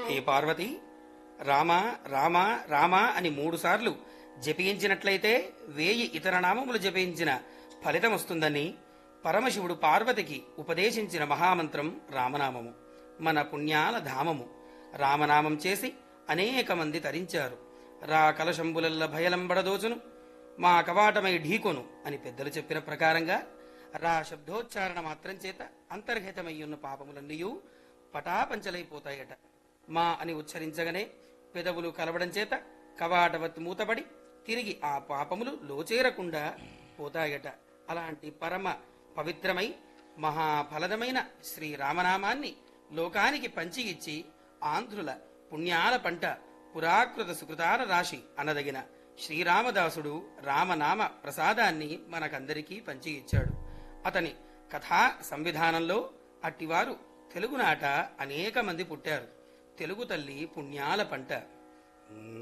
హే పార్వతి రామ రామ రామ అని మూడు సార్లు జపించినట్లయితే వేయి ఇతర నామములు జపించిన ఫలితం వస్తుందని పరమశివుడు పార్వతికి ఉపదేశించిన మహామంత్రం రామనామము మన పుణ్యాల ధామము రామనామం చేసి అనేక మంది తరించారు రా కలశంబులల్ల భయలంబడదోచును మా కవాటమై ఢీకొను అని పెద్దలు చెప్పిన ప్రకారంగా రా శబ్దోచ్చారణ మాత్రం చేత అంతర్హితమయ్యున్న పాపములన్నీయూ పటాపంచలైపోతాయట మా అని ఉచ్చరించగానే పెదవులు కలవడం చేత కవాటవత్తు మూతపడి తిరిగి ఆ పాపములు లోచేరకుండా పోతాయట అలాంటి పరమ పవిత్రమై మహాఫలదమైన శ్రీరామనామాన్ని లోకానికి పంచి ఇచ్చి ఆంధ్రుల పుణ్యాల పంట పురాకృత సుకృతాల రాశి అనదగిన శ్రీరామదాసుడు రామనామ ప్రసాదాన్ని మనకందరికీ పంచి ఇచ్చాడు అతని కథా సంవిధానంలో అట్టివారు తెలుగునాట అనేక మంది పుట్టారు తెలుగు తల్లి పుణ్యాల పంట